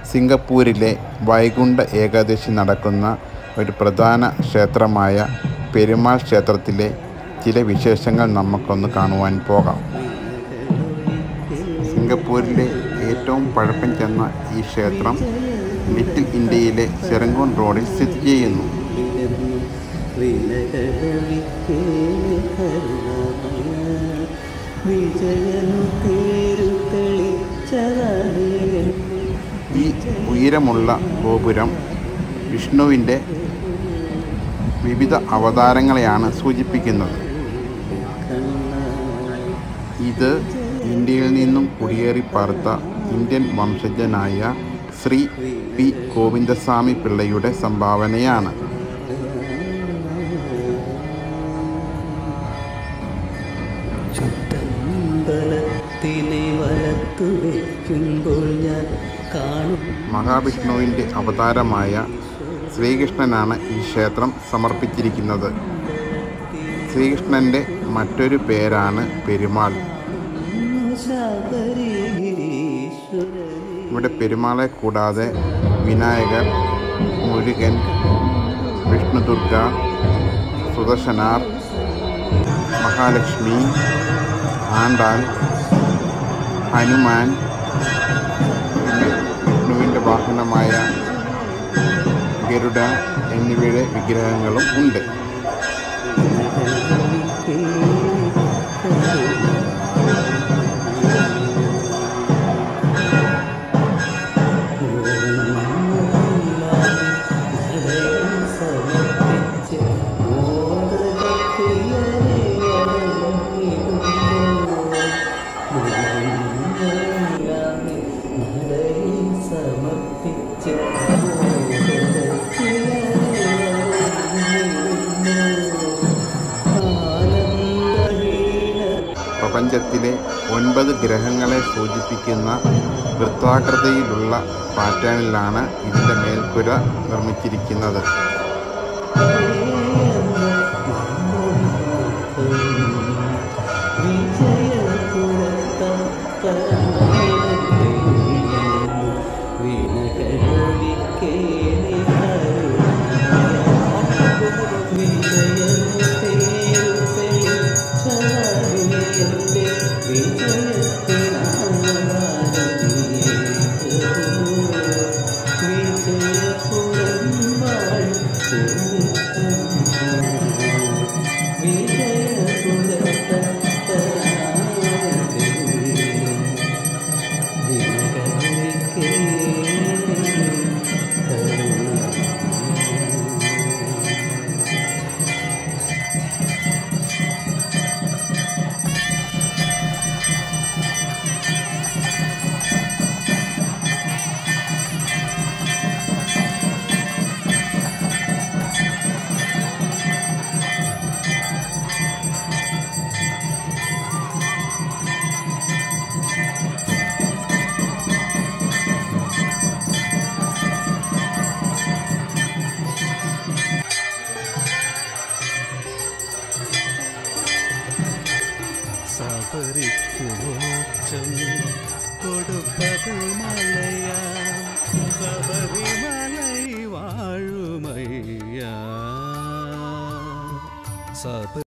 സിംഗപ്പൂരിലെ വൈകുണ്ഠ ഏകാദശി നടക്കുന്ന ഒരു പ്രധാന ക്ഷേത്രമായ പെരുമാൾ ക്ഷേത്രത്തിലെ ചില വിശേഷങ്ങൾ നമുക്കൊന്ന് കാണുവാൻ പോകാം സിംഗപ്പൂരിലെ ഏറ്റവും പഴക്കം ചെന്ന ഈ ക്ഷേത്രം ലിറ്റിൽ ഇന്ത്യയിലെ സെറങ്കോൺ റോഡിൽ സ്ഥിതി ചെയ്യുന്നു വിജയനു തേരു തെളിച്ചതറിയ ഈ ഉയരമുള്ള ഗോപുരം വിഷ്ണുവിൻ്റെ വിവിധ അവതാരങ്ങളെയാണ് സൂചിപ്പിക്കുന്നത് ഇത് ഇന്ത്യയിൽ നിന്നും കുടിയേറി പാർത്ത ഇന്ത്യൻ വംശജനായ ശ്രീ പി ഗോവിന്ദസ്വാമി പിള്ളയുടെ സംഭാവനയാണ് ചുട്ടമ്പലത്തിനെ വലത്തു വയ്ക്കുമ്പോൾ ഞാൻ കാണും മഹാവിഷ്ണുവിൻ്റെ അവതാരമായ ശ്രീകൃഷ്ണനാണ് ഈ ക്ഷേത്രം സമർപ്പിച്ചിരിക്കുന്നത് ശ്രീകൃഷ്ണൻ്റെ മറ്റൊരു പേരാണ് പെരുമാൾ ശബരിഗിരീശ്വരനെ ഇവിടെ പെരുമാളെ കൂടാതെ വിനായകർ മുരുകൻ വിഷ്ണുദുർഗ സുദർശനാർ മഹാലക്ഷ്മി ആണ്ടാൾ ഹനുമാൻ പിന്നെ വിഷ്ണുവിൻ്റെ വാഹനമായ ഗരുഡ എന്നിവയുടെ വിഗ്രഹങ്ങളും ഉണ്ട് സമർപ്പിച്ച് ആനന്ദഹീന പ്രപഞ്ചത്തിലെ ഒൻപത് ഗ്രഹങ്ങളെ സൂചിപ്പിക്കുന്ന വൃത്താകൃതിയിലുള്ള പാറ്റേണിലാണ് ഇതിൻ്റെ മേൽക്കുര നിർമ്മിച്ചിരിക്കുന്നത് സബരിക്കു മോക്ഷം കൊടുപ്പത് മലയാ ശബരിമലൈ വാഴുമയ്യ സബ